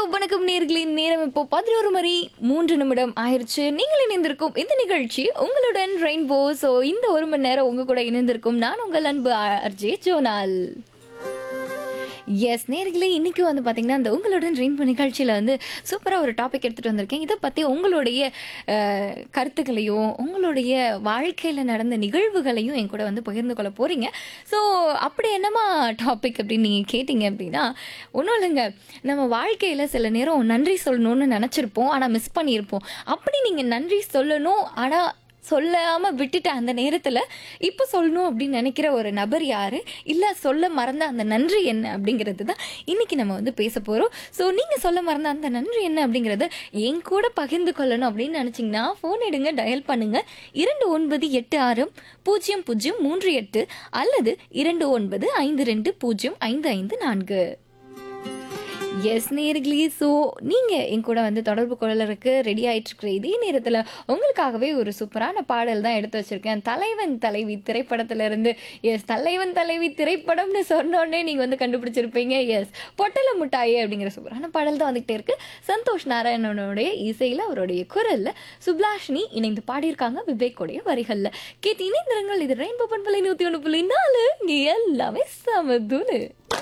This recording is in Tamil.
வணக்கம் நேர்களின் நேரம் இப்போ பதினோரு மணி மூன்று நிமிடம் ஆயிருச்சு நீங்கள் இணைந்திருக்கும் இந்த நிகழ்ச்சி உங்களுடன் ரெயின்போ ஸோ இந்த ஒரு மணி நேரம் உங்க கூட இணைந்திருக்கும் நான் உங்கள் அன்பு அர்ஜே ஜோனால் எஸ் நேர்களே இன்னைக்கு வந்து பார்த்தீங்கன்னா இந்த உங்களுடன் ரெயின்போ நிகழ்ச்சியில் வந்து சூப்பராக ஒரு டாபிக் எடுத்துகிட்டு வந்திருக்கேன் இதை பற்றி உங்களுடைய அஹ், கருத்துக்களையும் உங்களுடைய வாழ்க்கையில் நடந்த நிகழ்வுகளையும் என் கூட வந்து பகிர்ந்து கொள்ள போகிறீங்க ஸோ அப்படி என்னமா டாபிக் அப்படின்னு நீங்கள் கேட்டிங்க அப்படின்னா ஒன்றும் இல்லைங்க நம்ம வாழ்க்கையில் சில நேரம் நன்றி சொல்லணும்னு நினச்சிருப்போம் ஆனால் மிஸ் பண்ணியிருப்போம் அப்படி நீங்கள் நன்றி சொல்லணும் ஆனால் சொல்லாமல் விட்டுட்ட அந்த நேரத்தில் இப்போ சொல்லணும் அப்படின்னு நினைக்கிற ஒரு நபர் யார் இல்லை சொல்ல மறந்த அந்த நன்றி என்ன அப்படிங்கிறது தான் இன்றைக்கி நம்ம வந்து பேச போகிறோம் ஸோ நீங்கள் சொல்ல மறந்த அந்த நன்றி என்ன அப்படிங்கிறத என் கூட பகிர்ந்து கொள்ளணும் அப்படின்னு நினச்சிங்கன்னா ஃபோன் எடுங்க டயல் பண்ணுங்கள் இரண்டு ஒன்பது எட்டு ஆறு பூஜ்ஜியம் பூஜ்ஜியம் மூன்று எட்டு அல்லது இரண்டு ஒன்பது ஐந்து ரெண்டு பூஜ்ஜியம் ஐந்து ஐந்து நான்கு எஸ் நேர்களே ஸோ நீங்கள் என் கூட வந்து தொடர்பு கொள்ளறதுக்கு ரெடி ஆயிட்டு இருக்கிற இதே நேரத்தில் உங்களுக்காகவே ஒரு சூப்பரான பாடல் தான் எடுத்து வச்சிருக்கேன் தலைவன் தலைவி திரைப்படத்திலிருந்து எஸ் தலைவன் தலைவி திரைப்படம்னு சொன்னோடனே நீங்கள் வந்து கண்டுபிடிச்சிருப்பீங்க எஸ் பொட்டல முட்டாயே அப்படிங்கிற சூப்பரான பாடல் தான் வந்துகிட்டே இருக்கு சந்தோஷ் நாராயணனுடைய இசையில் அவருடைய குரலில் சுப்லாஷினி இணைந்து பாடியிருக்காங்க விவேக்குடைய வரிகளில் கேட்டு இணைந்திருங்கள் இது ரெயின்போ பண்பலை நூற்றி ஒன்று புள்ளி நாலு இங்கே எல்லாமே சமதுலு